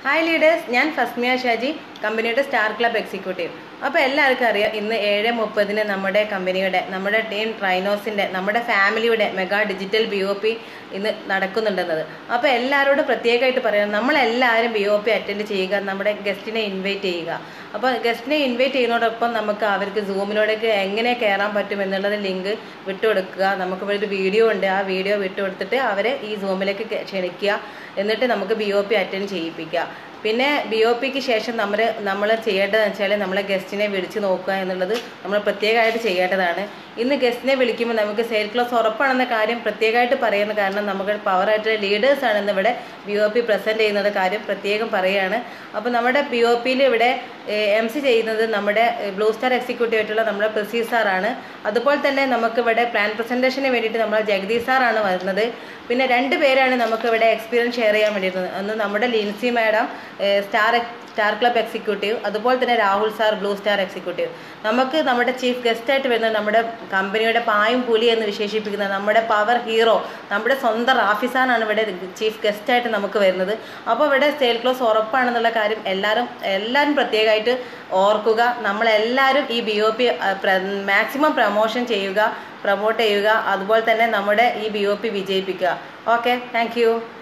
hi leaders ഞാൻ ഫസ്മിയ ഷാജി കമ്പനിയുടെ star club executive അപ്പോൾ എല്ലാവർക്കും അറിയാം ഇന്ന് ഏഴ് മുപ്പതിന് നമ്മുടെ കമ്പനിയുടെ നമ്മുടെ ടീം ട്രൈനോസിൻ്റെ നമ്മുടെ ഫാമിലിയുടെ mega digital B O P ഇന്ന് നടക്കുന്നുണ്ടെന്നത് അപ്പോൾ എല്ലാവരോടും പ്രത്യേകമായിട്ട് പറയാം നമ്മളെല്ലാവരും ബി ഒ പി അറ്റൻഡ് ചെയ്യുക നമ്മുടെ ഗസ്റ്റിനെ ഇൻവൈറ്റ് ചെയ്യുക അപ്പോൾ ഗസ്റ്റിനെ ഇൻവൈറ്റ് ചെയ്യുന്നതോടൊപ്പം നമുക്ക് അവർക്ക് സൂമിലൂടെയൊക്കെ എങ്ങനെ കയറാൻ പറ്റും എന്നുള്ളത് ലിങ്ക് വിട്ടുകൊടുക്കുക നമുക്ക് ഇവിടെ ഒരു വീഡിയോ ഉണ്ട് ആ വീഡിയോ വിട്ടുകൊടുത്തിട്ട് അവരെ ഈ സൂമിലേക്ക് കെ- ക്ഷണിക്കുക എന്നിട്ട് നമുക്ക് ബി ഒ പി അറ്റൻഡ് ചെയ്യിപ്പിക്കുക പിന്നെ ബി ഒ പിക്ക് ശേഷം നമ്മൾ നമ്മൾ ചെയ്യേണ്ടതെന്ന് വെച്ചാൽ നമ്മളെ ഗസ്റ്റിനെ വിളിച്ച് നോക്കുക എന്നുള്ളത് നമ്മൾ പ്രത്യേകമായിട്ട് ചെയ്യേണ്ടതാണ് ഇന്ന് ഗസ്റ്റിനെ വിളിക്കുമ്പോൾ നമുക്ക് സെയിൽ ക്ലോസ് ഉറപ്പാണെന്ന കാര്യം പ്രത്യേകമായിട്ട് പറയുന്ന കാരണം നമുക്ക് പവറായിട്ടുള്ള ലീഡേഴ്സാണ് ഇന്ന് ഇവിടെ ബി ഒ പി പ്രസൻറ്റ് ചെയ്യുന്നത് കാര്യം പ്രത്യേകം പറയുകയാണ് അപ്പോൾ നമ്മുടെ ബി ഒ പിയിൽ ഇവിടെ എം സി ചെയ്യുന്നത് നമ്മുടെ ബ്ലൂ സ്റ്റാർ എക്സിക്യൂട്ടീവ് ആയിട്ടുള്ള നമ്മുടെ പ്രസീസ് സാറാണ് അതുപോലെ തന്നെ നമുക്ക് ഇവിടെ പ്ലാൻ പ്രസൻറ്റേഷന് വേണ്ടിയിട്ട് നമ്മുടെ ജഗദീഷ് സാറാണ് വരുന്നത് പിന്നെ രണ്ട് പേരാണ് നമുക്ക് ഇവിടെ എക്സ്പീരിയൻസ് ഷെയർ ചെയ്യാൻ വേണ്ടിയിരുന്നത് ഒന്ന് നമ്മുടെ Lincy madam star star club executive അതുപോലെ തന്നെ Rahul sir blue star executive നമുക്ക് നമ്മുടെ ചീഫ് ഗസ്റ്റ് ആയിട്ട് വരുന്നത് നമ്മുടെ കമ്പനിയുടെ പായും പുലി എന്ന് വിശേഷിപ്പിക്കുന്ന നമ്മുടെ പവർ ഹീറോ നമ്മുടെ സ്വന്തം റാഫിസാനാണ് ഇവിടെ ചീഫ് ഗസ്റ്റ് ആയിട്ട് നമുക്ക് വരുന്നത് അപ്പോൾ ഇവിടെ സെയിൽ ക്ലോസ് ഉറപ്പാണെന്നുള്ള കാര്യം എല്ലാവരും എല്ലാവരും പ്രത്യേകമായിട്ട് ഓർക്കുക നമ്മളെല്ലാവരും ഈ B O P maximum promotion ചെയ്യുക പ്രൊമോട്ട് ചെയ്യുക അതുപോലെ തന്നെ നമ്മുടെ ഈ ബി ഒ പി വിജയിപ്പിക്കുക ഓക്കെ താങ്ക്